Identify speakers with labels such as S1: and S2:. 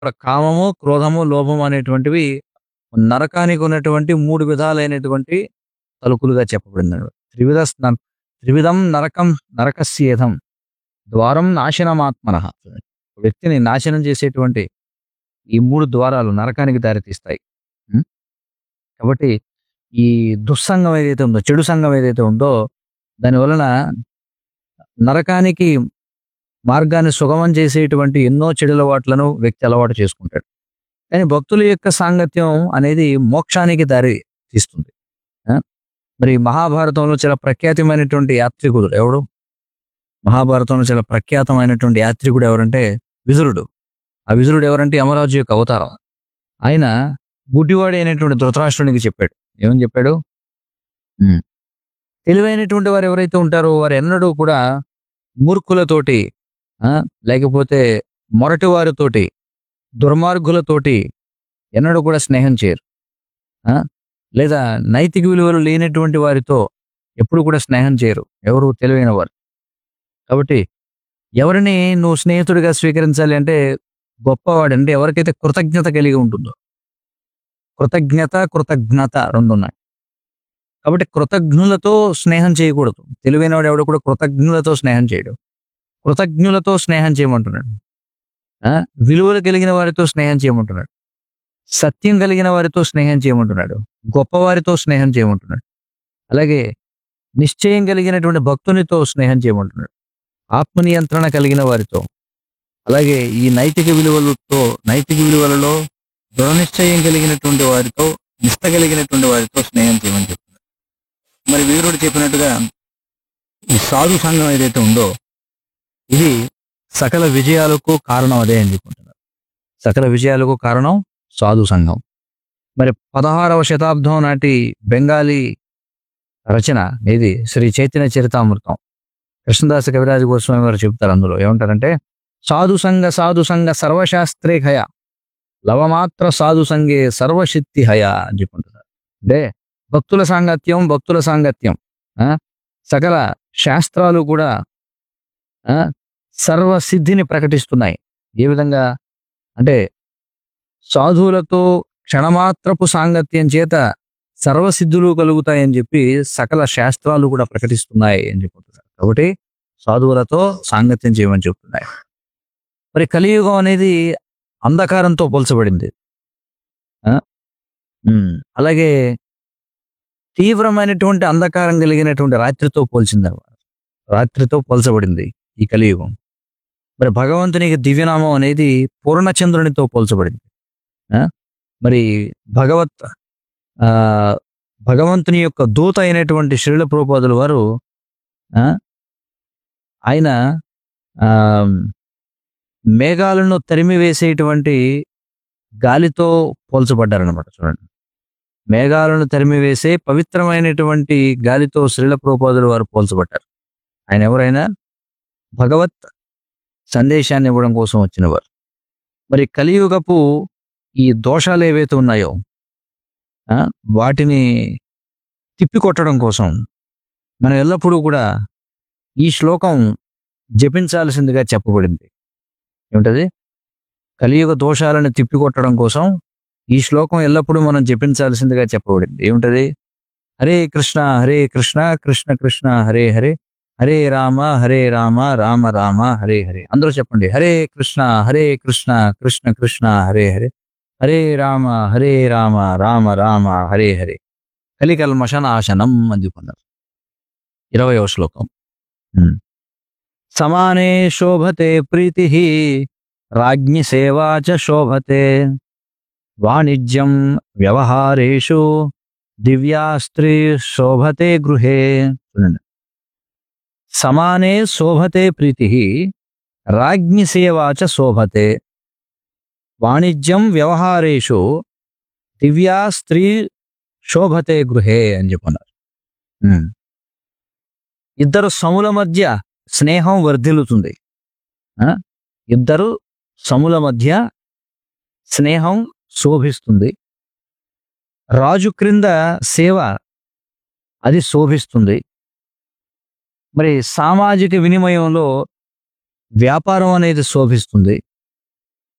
S1: ఇక్కడ కామము క్రోధము లోభము అనేటువంటివి నరకానికి ఉన్నటువంటి మూడు విధాలైనటువంటి తలుపులుగా చెప్పబడింది త్రివిధ స్న- త్రివిధం నరకం నరకస్యేధం ద్వారం నాశనమాత్మన వ్యక్తిని నాశనం చేసేటువంటి ఈ మూడు ద్వారాలు నరకానికి దారితీస్తాయి ఉం? కాబట్టి ఈ దుస్సంగం ఏదైతే ఉందో చెడు సంఘం ఏదైతే ఉందో దాని వలన నరకానికి మార్గాన్ని సుగమం చేసేటువంటి ఎన్నో చెడు అలవాట్లను వ్యక్తి అలవాటు చేసుకుంటాడు కానీ భక్తుల యొక్క సాంగత్యం అనేది మోక్షానికి దారి తీస్తుంది ఆ? మరి మహాభారతంలో చాలా ప్రఖ్యాతమైనటువంటి యాత్రికుడు ఎవడు మహాభారతంలో చాలా ప్రఖ్యాతమైనటువంటి యాత్రికుడు ఎవరంటే విదురుడు ఆ విదురుడు ఎవరంటే యమరాజు యొక్క అవతారం ఆయన గుడ్డివాడి అయినటువంటి ధృతరాష్ట్రునికి చెప్పాడు ఏమని చెప్పాడు ఉమ్. తెలివైనటువంటి వారు ఎవరైతే ఉంటారో వారు ఎన్నడూ కూడా మూర్ఖులతోటి ఆ, లేకపోతే మొరటి వారితోటి దుర్మార్గులతోటి ఎన్నడూ కూడా స్నేహం చేయరు ఆ, లేదా నైతిక విలువలు లేనటువంటి వారితో ఎప్పుడు కూడా స్నేహం చేయరు ఎవరు తెలివైన వారు కాబట్టి ఎవరిని నువ్వు స్నేహితుడిగా స్వీకరించాలి అంటే గొప్పవాడు అంటే ఎవరికైతే కృతజ్ఞత కలిగి ఉంటుందో కృతజ్ఞత కృతజ్ఞత రెండు ఉన్నాయి కాబట్టి కృతజ్ఞులతో స్నేహం చేయకూడదు తెలివైనవాడు ఎవడు కూడా కృతజ్ఞులతో స్నేహం చేయడు కృతజ్ఞులతో స్నేహం చేయమంటున్నాడు ఆ? విలువలు కలిగిన వారితో స్నేహం చేయమంటున్నాడు సత్యం కలిగిన వారితో స్నేహం చేయమంటున్నాడు గొప్పవారితో స్నేహం చేయమంటున్నాడు అలాగే నిశ్చయం కలిగినటువంటి భక్తునితో స్నేహం చేయమంటున్నాడు ఆత్మనియంత్రణ కలిగిన వారితో అలాగే ఈ నైతిక విలువలతో నైతిక విలువలలో దృఢనిశ్చయం కలిగినటువంటి వారితో నిష్ట కలిగినటువంటి వారితో స్నేహం చేయమని చెప్తున్నాడు మరి వీరుడు చెప్పినట్టుగా ఈ సాధు సంఘం ఏదైతే ఉందో ఇది సకల విజయాలకు కారణం అదే అని చెప్పుకుంటున్నారు సకల విజయాలకు కారణం సాధు సంఘం మరి పదహారవ శతాబ్దం నాటి బెంగాలీ రచన ఇది శ్రీ చైతన్య చరితామృతం కృష్ణదాస కవిరాజు గోస్వామి వారు చెప్తారు అందులో ఏమంటారంటే సాధు సంఘ సాధు సంఘ సర్వశాస్త్రే హయ లవమాత్ర సాధు సంఘే సర్వశక్తి హయ అని చెప్పుకుంటున్నారు అంటే భక్తుల సాంగత్యం భక్తుల సాంగత్యం ఆ, సకల శాస్త్రాలు కూడా ఆ, సర్వసిద్ధిని ప్రకటిస్తున్నాయి ఏ విధంగా అంటే సాధువులతో క్షణమాత్రపు సాంగత్యం చేత సర్వసిద్ధులు కలుగుతాయని చెప్పి సకల శాస్త్రాలు కూడా ప్రకటిస్తున్నాయి అని చెప్పుకుంటున్నారు కాబట్టి సాధువులతో సాంగత్యం చేయమని చెప్తున్నాయి మరి కలియుగం అనేది అంధకారంతో పోల్చబడింది ఆ? ఉమ్, అలాగే తీవ్రమైనటువంటి అంధకారం కలిగినటువంటి రాత్రితో పోల్చింది అన్నమాట. రాత్రితో పోల్చబడింది ఈ కలియుగం మరి భగవంతునికి దివ్యనామం అనేది పూర్ణచంద్రునితో పోల్చబడింది ఆ? మరి భగవత్ ఆ భగవంతుని యొక్క దూత అయినటువంటి శ్రీల ప్రోపాదుల వారు ఆ, ఆయన ఆ మేఘాలను తరిమి వేసేటువంటి గాలితో పోల్చబడ్డారనమాట చూడండి మేఘాలను తరిమి వేసే పవిత్రమైనటువంటి గాలితో శ్రీల ప్రోపాదుల వారు పోల్చబడ్డారు ఆయన ఎవరైనా భగవత్ సందేశాన్ని ఇవ్వడం కోసం వచ్చినవారు మరి కలియుగపు ఈ దోషాలు ఏవైతే ఉన్నాయో ఆ, వాటిని తిప్పికొట్టడం కోసం మనం ఎల్లప్పుడూ కూడా ఈ శ్లోకం జపించాల్సిందిగా చెప్పబడింది ఏమిటది కలియుగ దోషాలను తిప్పికొట్టడం కోసం ఈ శ్లోకం ఎల్లప్పుడూ మనం జపించాల్సిందిగా చెప్పబడింది ఏమిటది హరే కృష్ణ హరే కృష్ణ కృష్ణ కృష్ణ హరే హరే హరే రామ హరే రామ రామ రామ హరే హరే అందరూ చెప్పండి హరే కృష్ణ హరే కృష్ణ కృష్ణ కృష్ణ హరే హరే హరే రామ హరే రామ రామ రామ హరే హరే కలికల్మషనాశనం అని చెప్పుకున్నారు ఇరవయవ శ్లోకం ఉమ్. సమానే శోభతే ప్రీతి రాజ్ఞి సేవా చ శోభతే వాణిజ్యం వ్యవహారేషు దివ్యా స్త్రీ శోభతే గృహే చూడండి సమానే శోభతే ప్రీతి రాజ్ఞి సేవా చ శోభతే వాణిజ్యం వ్యవహారేషు దివ్యా స్త్రీ శోభతే గృహే అని చెప్పున్నారు ఉమ్. ఇద్దరు సముల మధ్య స్నేహం వర్ధిల్లుతుంది ఆ? ఇద్దరు సముల మధ్య స్నేహం శోభిస్తుంది రాజు క్రింద సేవ అది శోభిస్తుంది మరి సామాజిక వినిమయంలో వ్యాపారం అనేది శోభిస్తుంది